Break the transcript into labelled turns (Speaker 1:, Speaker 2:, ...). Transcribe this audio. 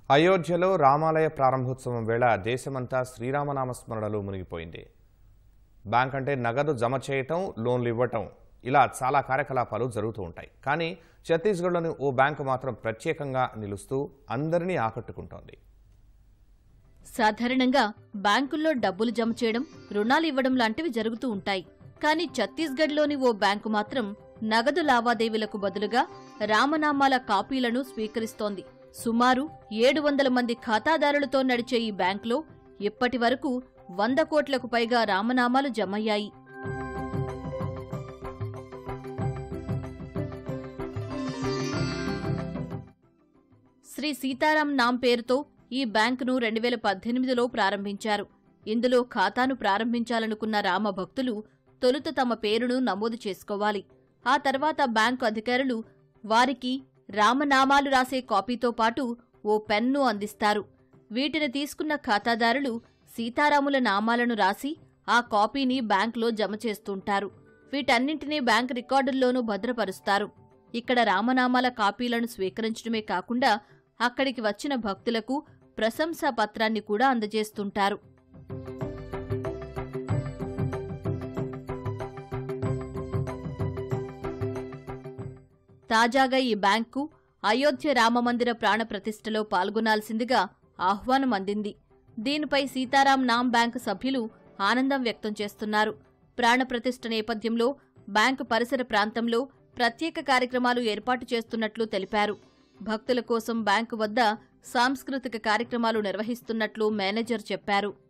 Speaker 1: అయోధ్యలో రామాలయ ప్రారంభోత్సవం వేళ దేశమంతా శ్రీరామనామ స్మరణలో మునిగిపోయింది బ్యాంక్ అంటే నగదు జమ చేయటం లోన్లు ఇవ్వటం ఇలా చాలా కార్యకలాపాలు జరుగుతూ ఉంటాయి కానీ ఛత్తీస్గఢ్లోని ఓ బ్యాంకు మాత్రం ప్రత్యేకంగా నిలుస్తూ అందరినీ ఆకట్టుకుంటోంది
Speaker 2: సాధారణంగా బ్యాంకుల్లో డబ్బులు జమ చేయడం రుణాలు ఇవ్వడం లాంటివి జరుగుతూ ఉంటాయి కానీ ఛత్తీస్గఢ్లోని ఓ బ్యాంకు మాత్రం నగదు లావాదేవీలకు బదులుగా రామనామాల కాపీలను స్వీకరిస్తోంది సుమారు ఏడు వందల మంది ఖాతాదారులతో నడిచే ఈ బ్యాంకులో ఇప్పటి వరకు వంద కోట్లకు పైగా రామనామాలు జమయ్యాయి శ్రీ సీతారాం నామ్ పేరుతో ఈ బ్యాంకును రెండు వేల పద్దెనిమిదిలో ప్రారంభించారు ఇందులో ఖాతాను ప్రారంభించాలనుకున్న రామ భక్తులు తొలుత తమ పేరును నమోదు చేసుకోవాలి ఆ తర్వాత బ్యాంకు అధికారులు వారికి రామనామాలు రాసే కాపీతో పాటు ఓ పెన్ను అందిస్తారు వీటిని తీసుకున్న ఖాతాదారులు సీతారాముల నామాలను రాసి ఆ కాపీని బ్యాంకులో జమ చేస్తుంటారు వీటన్నింటినీ బ్యాంక్ రికార్డుల్లోనూ భద్రపరుస్తారు ఇక్కడ రామనామాల కాపీలను స్వీకరించడమే కాకుండా అక్కడికి వచ్చిన భక్తులకు ప్రశంసా పత్రాన్ని కూడా అందజేస్తుంటారు తాజాగా ఈ బ్యాంకు అయోధ్య రామమందిర ప్రాణ ప్రతిష్టలో పాల్గొనాల్సిందిగా ఆహ్వానం అందింది దీనిపై సీతారాం నామ్ బ్యాంకు సభ్యులు ఆనందం వ్యక్తం చేస్తున్నారు ప్రాణ ప్రతిష్ఠ నేపథ్యంలో బ్యాంకు పరిసర ప్రాంతంలో ప్రత్యేక కార్యక్రమాలు ఏర్పాటు చేస్తున్నట్లు తెలిపారు భక్తుల కోసం బ్యాంకు వద్ద సాంస్కృతిక కార్యక్రమాలు నిర్వహిస్తున్నట్లు మేనేజర్ చెప్పారు